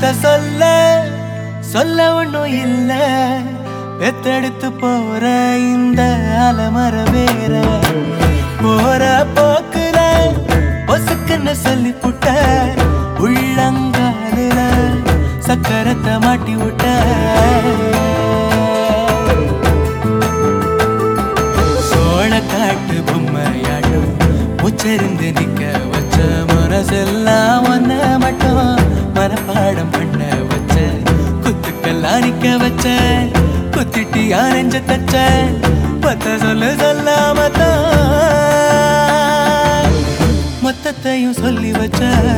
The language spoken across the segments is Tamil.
என்னத்த சொல்ல சொல்ல ஒண்ணும் இல்ல பெத்தெடுத்து போற இந்த அலமர வேற போற போக்குல பொசுக்குன்னு சொல்லி புட்ட உள்ளங்காலுல சக்கரத்தை மாட்டி விட்ட சோழ காட்டு பொம்மையாட்டம் முச்சரிந்து நிக்க வச்ச மனசெல்லாம் ஒன்ன மட்டும் மனப்பாடம் பண்ண வச்ச குத்துக்கெல்லாம் நிக்க வச்ச குத்திட்டி ஆரஞ்ச தச்ச பத்த சொல்ல சொல்லாம மொத்தத்தையும் சொல்லி வச்ச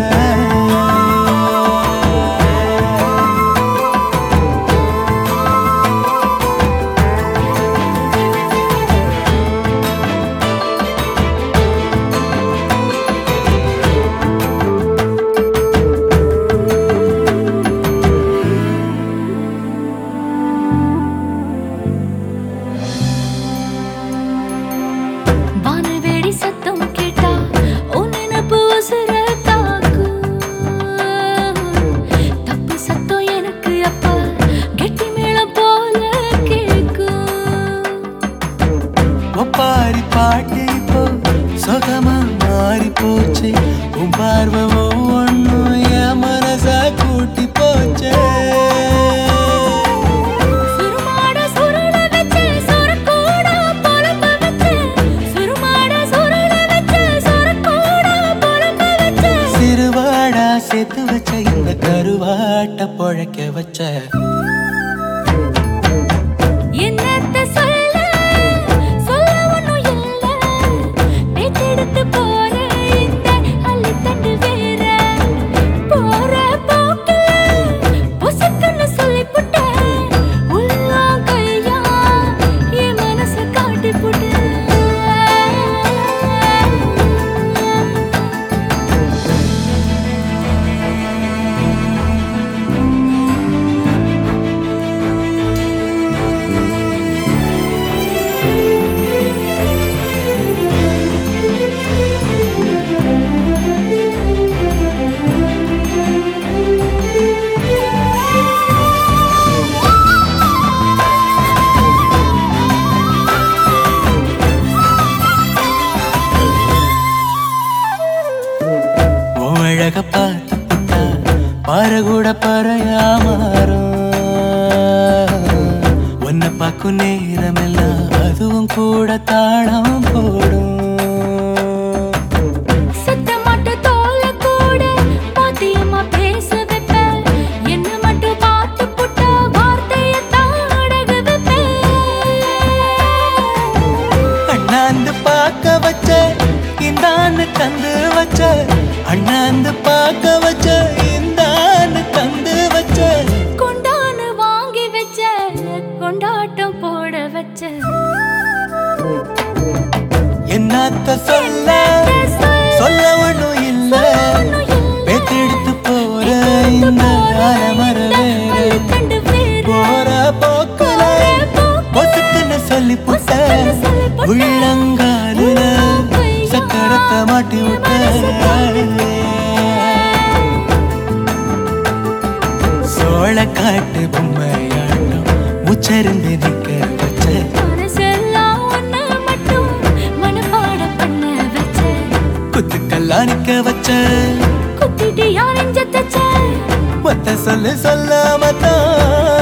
வானவேடி சத்தம் கேட்டா உன் நினப்பு உசுர தாக்கும். தப்பு சத்தம் எனக்கு அப்ப கெட்டி மேளம் போல கேக்கும். ஒப்பாரி பாட்டு இப்போ சுகமா மாறி போச்சு உன் பார்வை ஒன்னும் என் மனச கூட்டி போச்சே சுருமாட சுருள வச்சு சொரக்கூட பொழப்ப வச்சு. சுருமாட சுருள வச்சு சொரக்கூட பொழப்ப வச்சு. சிறுவாடா சேர்த்து வச்ச இந்த கருவாட்ட பொழைக்க வச்ச என்னத்த சொல்ல சொல்ல ஒண்ணும் இல்ல பேச்செடுத்து போற இந்த அள்ளித்தண்டு வேற போற போக்குல பொசுக்குன்னு சொல்லிப்புட்ட உள்ளா கையா என் மனச காட்டி புட்ட உன் அழக பார்த்து புட்டா பாறை கூட பறையா மாறும் உன்னை பார்க்கும் நேரமெல்லாம் அதுவும் கூட தாளம் போடும் சத்தமாட்ட தோல கூட பாத்தியமா பேச வைப்ப என்ன மட்டும் பார்த்து புட்ட வார்த்தைய தாடக வைப்ப அண்ணாந்து பார்க்க வச்ச இந்தான்னு தந்து வச்ச அண்ணாந்து பார்க்க வச்ச இந்தான்னு தந்து வச்ச கொண்டான்னு வாங்கி வச்ச கொண்டாட்டம் போட வச்ச என்னத்த சொல்ல சொல்ல ஒண்ணும் இல்ல பேத்தெடுத்து போற இந்த அலமர வேற போற போக்குல பொசுக்குன்னு சொல்லி புட்ட உள்ளங்காலுல சக்கரத்தை மாட்டி விட்ட சோழ காட்டு பொம்மையாட்டம் உச்சரிந்து நிக்க வச்ச மனசெல்லாம் ஒன்ன மட்டும் மனப்பாடம் பண்ண வச்ச குத்துக்கெல்லாம் நிக்க வச்ச குத்திட்டு யாரெஞ்ச தச்ச மொத்த சொல்லு சொல்லாம தான்